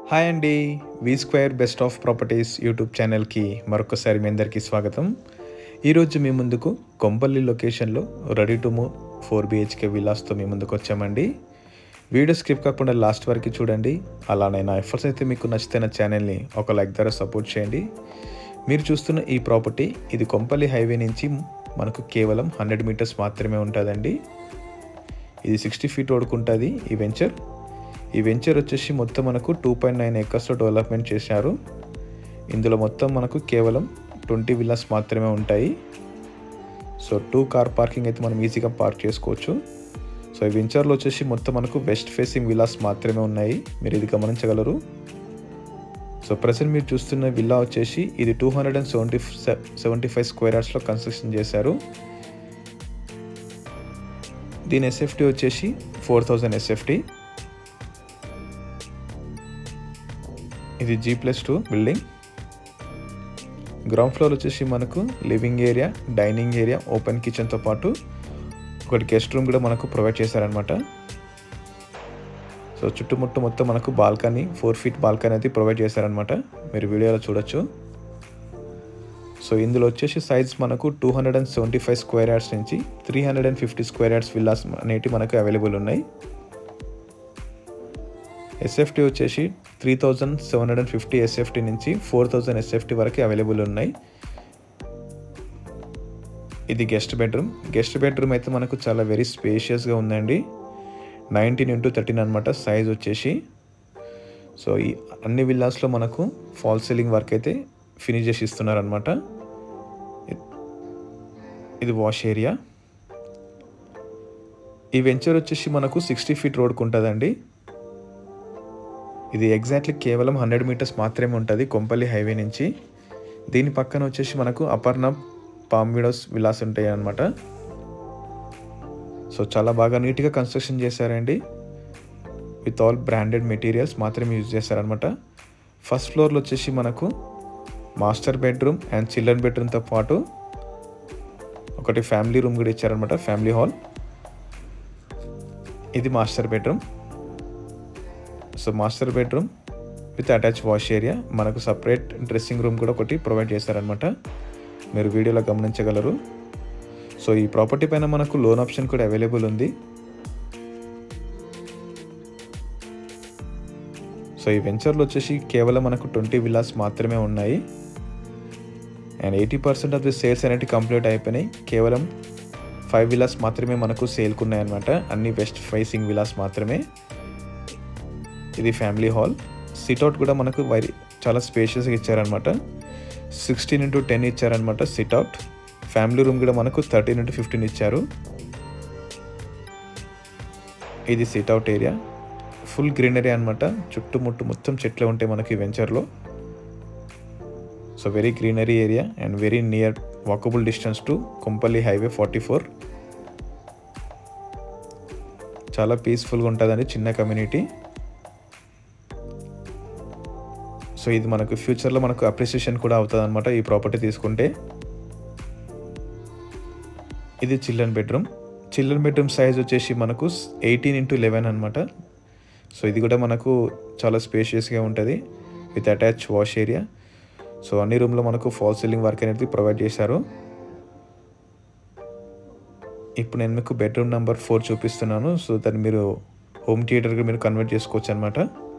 hi అండి V square best of properties YouTube ఛానల్కి మరొకసారి మీ అందరికీ స్వాగతం ఈరోజు మీ ముందుకు కొంపల్లి లొకేషన్లో ready to move four BHK విలాస్తో మీ ముందుకు వచ్చామండి వీడియో స్క్రిప్ట్ కాకుండా లాస్ట్ వరకు చూడండి అలానే నా ఎఫర్ట్స్ అయితే మీకు నచ్చితే నా ఛానల్ని ఒక లైక్ ద్వారా సపోర్ట్ చేయండి మీరు చూస్తున్న ఈ ప్రాపర్టీ ఇది కొంపల్లి హైవే నుంచి మనకు కేవలం హండ్రెడ్ మీటర్స్ మాత్రమే ఉంటుందండి ఇది సిక్స్టీ ఫీట్ ఓడుకుంటుంది ఈ వెంచర్ ఈ వెంచర్ వచ్చేసి మొత్తం మనకు టూ పాయింట్ నైన్ ఎకర్స్లో డెవలప్మెంట్ చేశారు ఇందులో మొత్తం మనకు కేవలం ట్వంటీ విల్లాస్ మాత్రమే ఉంటాయి సో టూ కార్ పార్కింగ్ అయితే మనం ఈజీగా పార్క్ చేసుకోవచ్చు సో ఈ వెంచర్లో వచ్చేసి మొత్తం మనకు వెస్ట్ ఫేసింగ్ విల్లాస్ మాత్రమే ఉన్నాయి మీరు ఇది గమనించగలరు సో ప్రజెంట్ మీరు చూస్తున్న విల్లా వచ్చేసి ఇది two hundred and seventy seventy five square యార్డ్స్లో కన్స్ట్రక్షన్ చేశారు దీని ఎస్ఎఫ్టీ వచ్చేసి ఫోర్ థౌజండ్ ఎస్ఎఫ్టీ ఇది G plus two building ground floor వచ్చేసి మనకు living area dining area open కిచెన్తో పాటు ఒకటి గెస్ట్ రూమ్ కూడా మనకు ప్రొవైడ్ చేశారనమాట సో చుట్టుముట్టు మొత్తం మనకు బాల్కనీ ఫోర్ ఫీట్ బాల్కనీ అయితే ప్రొవైడ్ చేశారనమాట మీరు వీడియోలో చూడొచ్చు సో ఇందులో వచ్చేసి సైజ్ మనకు two hundred and seventy five square yards నుంచి three hundred and fifty square yards villas అనేవి మనకు అవైలబుల్ ఉన్నాయి ఎస్ఎఫ్టీ వచ్చేసి three thousand seven hundred and fifty SFT నుంచి ఫోర్ థౌజండ్ ఎస్ఎఫ్టీ వరకు అవైలబుల్ ఉన్నాయి ఇది గెస్ట్ బెడ్రూమ్ గెస్ట్ బెడ్రూమ్ అయితే మనకు చాలా వెరీ స్పేషియస్గా ఉందండి నైన్టీన్ ఇంటూ థర్టీన్ అనమాట సైజ్ వచ్చేసి సో ఈ అన్ని విల్లాస్లో మనకు ఫాల్ సీలింగ్ వర్క్ అయితే ఫినిష్ చేసి ఇస్తున్నారనమాట ఇది వాష్ ఏరియా ఈ వెంచర్ వచ్చేసి మనకు సిక్స్టీ ఫీట్ రోడ్కి ఉంటుందండి ఇది ఎగ్జాక్ట్లీ కేవలం హండ్రెడ్ మీటర్స్ మాత్రమే ఉంటుంది కొంపల్లి హైవే నుంచి దీని పక్కన వచ్చేసి మనకు అపర్ణ పామ్ విడోస్ విలాస్ ఉంటాయి అన్నమాట సో చాలా బాగా నీట్గా కన్స్ట్రక్షన్ చేశారండి విత్ ఆల్ బ్రాండెడ్ మెటీరియల్స్ మాత్రమే యూజ్ చేశారనమాట ఫస్ట్ ఫ్లోర్లో వచ్చేసి మనకు మాస్టర్ బెడ్రూమ్ అండ్ చిల్డ్రన్ బెడ్రూమ్తో పాటు ఒకటి ఫ్యామిలీ రూమ్ కూడా ఇచ్చారనమాట ఫ్యామిలీ హాల్ ఇది master bedroom so master bedroom with attach wash area మనకు సపరేట్ డ్రెస్సింగ్ రూమ్ కూడా ఒకటి ప్రొవైడ్ చేశారనమాట మీరు వీడియోలో గమనించగలరు సో ఈ ప్రాపర్టీ పైన మనకు లోన్ ఆప్షన్ కూడా అవైలబుల్ ఉంది సో ఈ వెంచర్లో వచ్చేసి కేవలం మనకు ట్వంటీ విల్లాస్ మాత్రమే ఉన్నాయి and eighty percent of the sales అనేవి కంప్లీట్ అయిపోయినాయి కేవలం ఫైవ్ విలాస్ మాత్రమే మనకు సేల్కు ఉన్నాయన్నమాట అన్ని వెస్ట్ ఫేసింగ్ విలాస్ మాత్రమే ఇది ఫ్యామిలీ హాల్ సిట్అవుట్ కూడా మనకు వైరి చాలా స్పేషియస్గా ఇచ్చారనమాట సిక్స్టీన్ ఇంటూ టెన్ ఇచ్చారనమాట సిట్అవుట్ ఫ్యామిలీ రూమ్ కూడా మనకు థర్టీన్ ఇంటూ ఫిఫ్టీన్ ఇచ్చారు ఇది సిట్అవుట్ ఏరియా ఫుల్ గ్రీనరీ అనమాట చుట్టుముట్టు మొత్తం చెట్లు ఉంటాయి మనకి వెంచర్లో so very greenery area and very near walkable distance to Kompally highway forty four చాలా పీస్ఫుల్గా ఉంటుందండి చిన్న కమ్యూనిటీ సో ఇది మనకు ఫ్యూచర్లో మనకు అప్రిసియేషన్ కూడా అవుతుంది అనమాట ఈ ప్రాపర్టీ తీసుకుంటే ఇది children bedroom children bedroom size వచ్చేసి మనకు ఎయిటీన్ ఇంటూ లెవెన్ అనమాట సో ఇది కూడా మనకు చాలా స్పేషియస్గా ఉంటుంది with attach wash area so అన్ని రూమ్లో మనకు ఫాల్ సీలింగ్ వర్క్ అనేది ప్రొవైడ్ చేశారు ఇప్పుడు నేను మీకు బెడ్రూమ్ నెంబర్ ఫోర్ చూపిస్తున్నాను సో దాన్ని మీరు హోమ్ థియేటర్గా మీరు కన్వర్ట్ చేసుకోవచ్చు అనమాట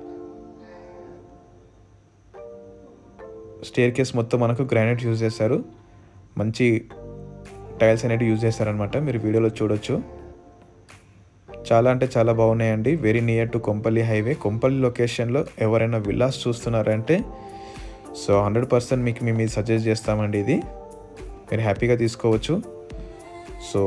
స్టేర్ కేస్ మొత్తం మనకు గ్రానైట్ యూజ్ చేశారు మంచి టైల్స్ అనేవి యూజ్ చేశారనమాట మీరు వీడియోలో చూడొచ్చు చాలా అంటే చాలా బాగున్నాయండి very near to Kompally highway Kompally లొకేషన్లో ఎవరైనా విల్లాస్ చూస్తున్నారంటే సో హండ్రెడ్ పర్సెంట్ మీకు మేము ఇది సజెస్ట్ చేస్తామండి ఇది మీరు హ్యాపీగా తీసుకోవచ్చు సో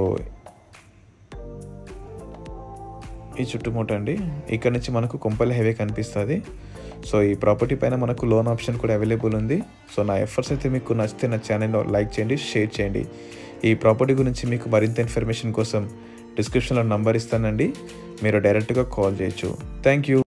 ఈ చుట్టుముట్టు అండి ఇక్కడ నుంచి మనకు కొంపల్లి హైవే కనిపిస్తుంది సో ఈ ప్రాపర్టీ పైన మనకు లోన్ ఆప్షన్ కూడా అవైలబుల్ ఉంది సో నా ఎఫర్ట్స్ అయితే మీకు నచ్చితే నా ఛానల్లో లైక్ చేయండి షేర్ చేయండి ఈ ప్రాపర్టీ గురించి మీకు మరింత ఇన్ఫర్మేషన్ కోసం డిస్క్రిప్షన్లో నంబర్ ఇస్తానండి మీరు డైరెక్ట్గా కాల్ చేయొచ్చు థ్యాంక్ యూ